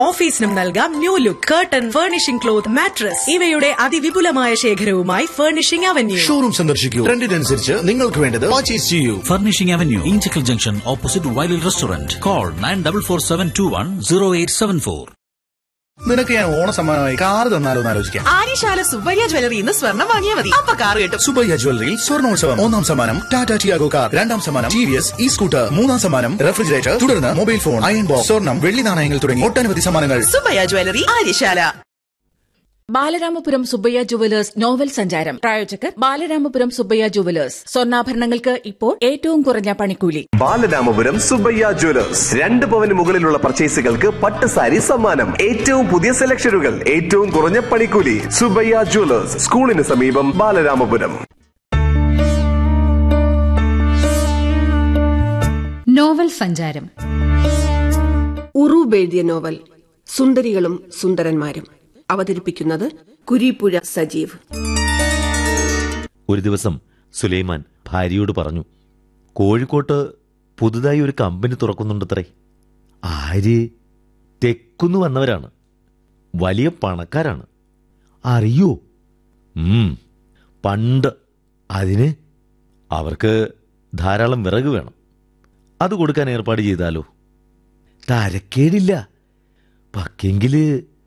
ഓഫീസിനും നൽകാം new look curtain furnishing cloth mattress ഇവയുടെ അതിവിപുലമായ ശേഖരവുമായി ഫർണിഷിംഗ് അവന്യൂ ഷോറൂം സന്ദർശിക്കൂ ട്രെൻഡിനനുസരിച്ച് നിങ്ങൾക്ക് വേണ്ടത് പർച്ചേസ് ചെയ്യൂ Furnishing Avenue, Inchicle Junction, opposite Wiley Restaurant. Call 9447210874. നിനക്ക് ഞാൻ ഓണസമ്മാനമായി കാറ് തന്നാലോ എന്ന് ആലോചിക്കാം ആര്യശാല സുബ്ബയ്യ ജ്വല്ലറി ഇന്ന് സ്വർണ്ണം വാങ്ങിയാൽ മതി അപ്പൊ കാർ കിട്ടും സുബയ്യ ജ്വല്ലറിയിൽ സ്വർണോത്സവം ഒന്നാം സമ്മാനം ടാറ്റ ടിയാഗോ കാർ രണ്ടാം സമ്മാനം T V S E scooter മൂന്നാം സമ്മാനം റെഫ്രിജറേറ്റർ തുടർന്ന് മൊബൈൽ ഫോൺ അയൺ ബോക്സ് സ്വർണം വെള്ളി നാണയങ്ങൾ തുടങ്ങി ഒട്ടനവധി സമ്മാനങ്ങൾ Subbaiah jewellery Aryasala Balaramapuram Subbaiah jewellers novel സഞ്ചാരം പ്രായോജകർ ബാലരാമപുരം സുബ്ബയ്യ ജുവലേഴ്സ് സ്വർണ്ണാഭരണങ്ങൾക്ക് ഇപ്പോൾ ഏറ്റവും കുറഞ്ഞ പണിക്കൂലി ബാലരാമപുരം സുബയ്യ ജ്വല്ലേഴ്സ് രണ്ട് പവന് മുകളിലുള്ള പർച്ചേസുകൾക്ക് പട്ട് സാരി സമ്മാനം ഏറ്റവും പുതിയ സെലക്ഷനുകൾ ഏറ്റവും കുറഞ്ഞ പണിക്കൂലി സുബയ്യ ജ്വല്ലേഴ്സ് സ്കൂളിന് സമീപം ബാലരാമപുരം നോവൽ സഞ്ചാരം ഉറൂബ് എഴുതിയ നോവൽ സുന്ദരികളും സുന്ദരന്മാരും അവതരിപ്പിക്കുന്നത് കുരീപ്പുഴ സജീവ് ഒരു ദിവസം സുലൈമാൻ ഭാര്യയോട് പറഞ്ഞു കോഴിക്കോട്ട് പുതുതായി ഒരു കമ്പനി തുറക്കുന്നുണ്ടത്രേ ആര് തെക്കുന്ന് വന്നവരാണ് വലിയ പണക്കാരാണ് അറിയോ ഉം പണ്ട് അതിന് അവർക്ക് ധാരാളം വിറക് വേണം അത് കൊടുക്കാൻ ഏർപ്പാട് ചെയ്താലോ തരക്കേടില്ല പക്കെങ്കില്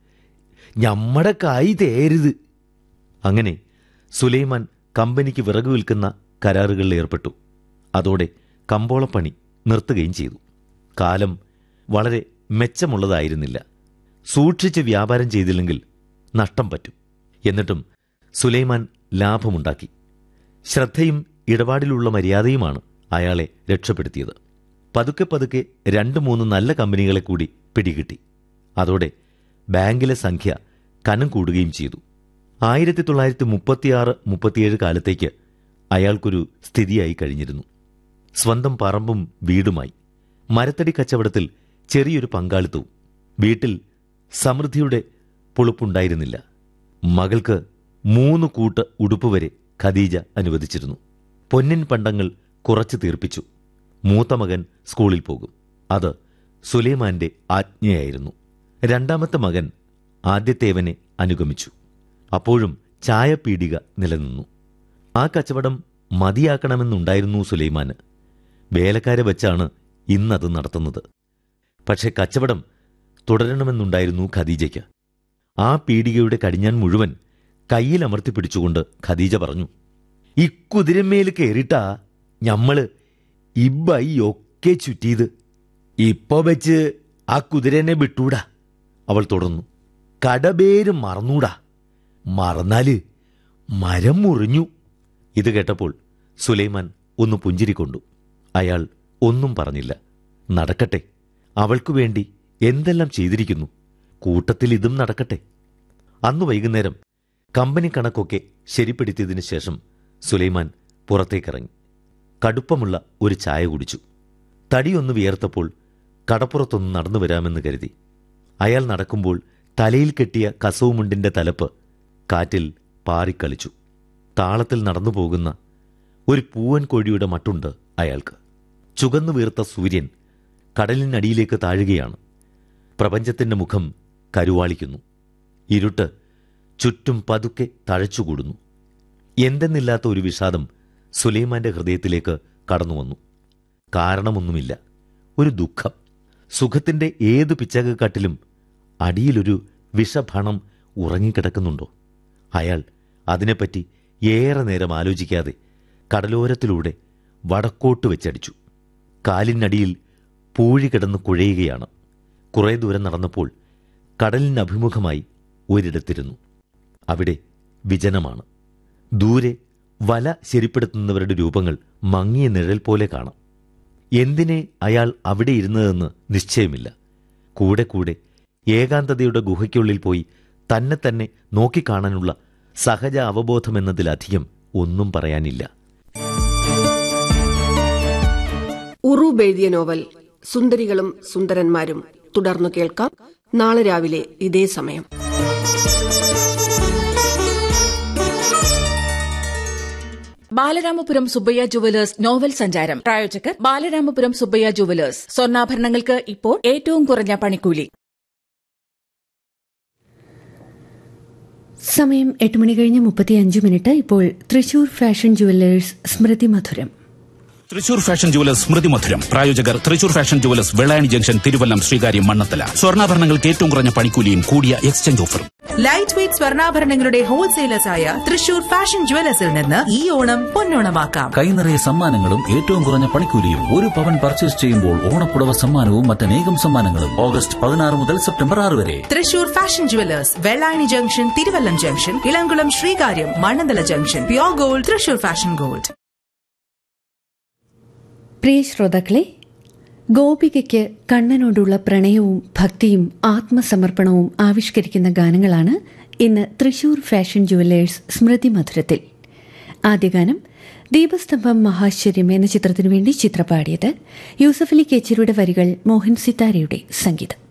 ഞമ്മടെ കായ് തേരുത് അങ്ങനെ സുലൈമാൻ കമ്പനിക്ക് വിറക് വിൽക്കുന്ന കരാറുകളിൽ ഏർപ്പെട്ടു അതോടെ കമ്പോളപ്പണി നിർത്തുകയും ചെയ്തു കാലം വളരെ മെച്ചമുള്ളതായിരുന്നില്ല സൂക്ഷിച്ച് വ്യാപാരം ചെയ്തില്ലെങ്കിൽ നഷ്ടം പറ്റും എന്നിട്ടും സുലൈമാൻ ലാഭമുണ്ടാക്കി ശ്രദ്ധയും ഇടപാടിലുള്ള മര്യാദയുമാണ് അയാളെ രക്ഷപ്പെടുത്തിയത് പതുക്കെ പതുക്കെ രണ്ട് മൂന്ന് നല്ല കമ്പനികളെ കൂടി പിടികിട്ടി അതോടെ ബാങ്കിലെ സംഖ്യ കനം കൂടുകയും ചെയ്തു ആയിരത്തി തൊള്ളായിരത്തി മുപ്പത്തിയാറ് മുപ്പത്തിയേഴ് കാലത്തേക്ക് അയാൾക്കൊരു സ്ഥിതിയായി കഴിഞ്ഞിരുന്നു സ്വന്തം പറമ്പും വീടുമായി മരത്തടി കച്ചവടത്തിൽ ചെറിയൊരു പങ്കാളിത്തവും വീട്ടിൽ സമൃദ്ധിയുടെ പൊളുപ്പുണ്ടായിരുന്നില്ല മകൾക്ക് മൂന്ന് കൂട്ട് ഉടുപ്പ് വരെ ഖദീജ അനുവദിച്ചിരുന്നു പൊന്നിൻ പണ്ടങ്ങൾ കുറച്ച് തീർപ്പിച്ചു മൂത്ത മകൻ സ്കൂളിൽ പോകും അത് സുലൈമാന്റെ ആജ്ഞയായിരുന്നു രണ്ടാമത്തെ മകൻ ആദ്യത്തേവനെ അനുഗമിച്ചു അപ്പോഴും ചായപീടിക നിലനിന്നു ആ കച്ചവടം മതിയാക്കണമെന്നുണ്ടായിരുന്നു സുലൈമാന് വേലക്കാരെ വെച്ചാണ് ഇന്നത് നടത്തുന്നത് പക്ഷെ കച്ചവടം തുടരണമെന്നുണ്ടായിരുന്നു ഖദീജയ്ക്ക് ആ പീടികയുടെ കടിഞ്ഞാൻ മുഴുവൻ കയ്യിലമർത്തി പിടിച്ചുകൊണ്ട് ഖദീജ പറഞ്ഞു ഈ കുതിരമേൽ കയറിട്ടാ ഞമ്മള് ഇബായി ഒക്കെ ചുറ്റിയത് ഇപ്പൊ വെച്ച് ആ കുതിരനെ വിട്ടൂടാ അവൾ തുടർന്നു കടബേര് മറന്നൂടാ മറന്നാല് മരം മുറിഞ്ഞു ഇത് കേട്ടപ്പോൾ സുലൈമാൻ ഒന്ന് പുഞ്ചിരിക്കൊണ്ടു അയാൾ ഒന്നും പറഞ്ഞില്ല നടക്കട്ടെ അവൾക്കു വേണ്ടി എന്തെല്ലാം ചെയ്തിരിക്കുന്നു കൂട്ടത്തിൽ ഇതും നടക്കട്ടെ അന്ന് വൈകുന്നേരം കമ്പനി കണക്കൊക്കെ ശരിപ്പെടുത്തിയതിനു ശേഷം സുലൈമാൻ പുറത്തേക്കിറങ്ങി കടുപ്പമുള്ള ഒരു ചായ കുടിച്ചു തടിയൊന്ന് വിയർത്തപ്പോൾ കടപ്പുറത്തൊന്ന് നടന്നു വരാമെന്ന് കരുതി അയാൾ നടക്കുമ്പോൾ തലയിൽ കെട്ടിയ കസവുമുണ്ടിന്റെ തലപ്പ് കാറ്റിൽ പാറിക്കളിച്ചു താളത്തിൽ നടന്നു പോകുന്ന ഒരു പൂവൻ കോഴിയുടെ മട്ടുണ്ട് അയാൾക്ക് ചുകന്നു വീർത്ത സൂര്യൻ കടലിനടിയിലേക്ക് താഴുകയാണ് പ്രപഞ്ചത്തിന്റെ മുഖം കരുവാളിക്കുന്നു ഇരുട്ട് ചുറ്റും പതുക്കെ തഴച്ചുകൂടുന്നു എന്തെന്നില്ലാത്ത ഒരു വിഷാദം സുലൈമാന്റെ ഹൃദയത്തിലേക്ക് കടന്നുവന്നു കാരണമൊന്നുമില്ല ഒരു ദുഃഖം സുഖത്തിന്റെ ഏതു പിച്ചകക്കാട്ടിലും അടിയിലൊരു വിഷഭണം ഉറങ്ങിക്കിടക്കുന്നുണ്ടോ അയാൾ അതിനെപ്പറ്റി ഏറെ നേരം ആലോചിക്കാതെ കടലോരത്തിലൂടെ വടക്കോട്ട് വെച്ചടിച്ചു കാലിനടിയിൽ പൂഴി കിടന്ന് കുഴയുകയാണ് കുറേ ദൂരം നടന്നപ്പോൾ കടലിനഭിമുഖമായി ഒരിടത്തിരുന്നു അവിടെ വിജനമാണ് ദൂരെ വല ശരിപ്പെടുത്തുന്നവരുടെ രൂപങ്ങൾ മങ്ങിയ നിഴൽ പോലെ കാണാം എന്തിനെ അയാൾ അവിടെ ഇരുന്നതെന്ന് നിശ്ചയമില്ല കൂടെ കൂടെ ഏകാന്തതയുടെ ഗുഹയ്ക്കുള്ളിൽ പോയി തന്നെ തന്നെ നോക്കിക്കാണാനുള്ള സഹജ അവബോധമെന്നതിലധികം ഒന്നും പറയാനില്ല ഉറൂബ് എഴുതിയ നോവൽ സുന്ദരികളും സുന്ദരന്മാരും തുടർന്നു കേൾക്കാം നാളെ രാവിലെ ഇതേ സമയം ബാലരാമപുരം സുബ്ബയ്യ ജുവലേഴ്സ് നോവൽ സഞ്ചാരം പ്രായോജകർ ബാലരാമപുരം സുബ്ബയ്യ ജുവലേഴ്സ് സ്വർണ്ണാഭരണങ്ങൾക്ക് ഇപ്പോൾ ഏറ്റവും കുറഞ്ഞ പണിക്കൂലി സമയം എട്ട് മണി കഴിഞ്ഞ് മുപ്പത്തിയഞ്ച് മിനിറ്റ് ഇപ്പോൾ തൃശൂർ ഫാഷൻ ജുവല്ലേഴ്സ് സ്മൃതി മധുരം തൃശൂർ ഫാഷൻ ജുവലേഴ്സ് സ്മൃതി മധുരം പ്രായോജകർ Thrissur fashion jewellers Vellayani junction Thiruvallam Sreekaryam Mannanthala സ്വർണ്ണാഭരണങ്ങൾക്ക് ഏറ്റവും കുറഞ്ഞ പണിക്കൂലിയും കൂടിയ എക്സ്ചേഞ്ച് ഓഫറും ലൈറ്റ് വെയ്റ്റ് സ്വർണ്ണാഭരണങ്ങളുടെ ഹോൾസെയിലേഴ്സായ തൃശൂർ ഫാഷൻ ജുവലേഴ്സിൽ നിന്ന് ഈ ഓണം പൊന്നോണമാക്കാം കൈനിറയ സമ്മാനങ്ങളും ഏറ്റവും കുറഞ്ഞ പണിക്കൂലിയും ഒരു പവൻ പർച്ചേസ് ചെയ്യുമ്പോൾ ഓണപ്പുടവ സമ്മാനവും മറ്റനേകം സമ്മാനങ്ങളും ഓഗസ്റ്റ് പതിനാറ് മുതൽ സെപ്റ്റംബർ ആറ് വരെ Thrissur fashion jewellers Vellayani junction Thiruvallam junction Ilamkulam Sreekaryam Mannanthala junction pure gold Thrissur fashion gold പ്രിയ ശ്രോതാക്കളെ ഗോപികയ്ക്ക് കണ്ണനോടുള്ള പ്രണയവും ഭക്തിയും ആത്മസമർപ്പണവും ആവിഷ്കരിക്കുന്ന ഗാനങ്ങളാണ് ഇന്ന് തൃശൂർ ഫാഷൻ ജുവല്ലേഴ്സ് സ്മൃതി മധുരത്തിൽ ആദ്യ ഗാനം ദീപസ്തംഭം മഹാശ്ചര്യം എന്ന ചിത്രത്തിനു വേണ്ടി ചിത്രപാടിയത് യൂസഫലി കേച്ചരിയുടെ വരികൾ മോഹൻ സിത്താരയുടെ സംഗീതം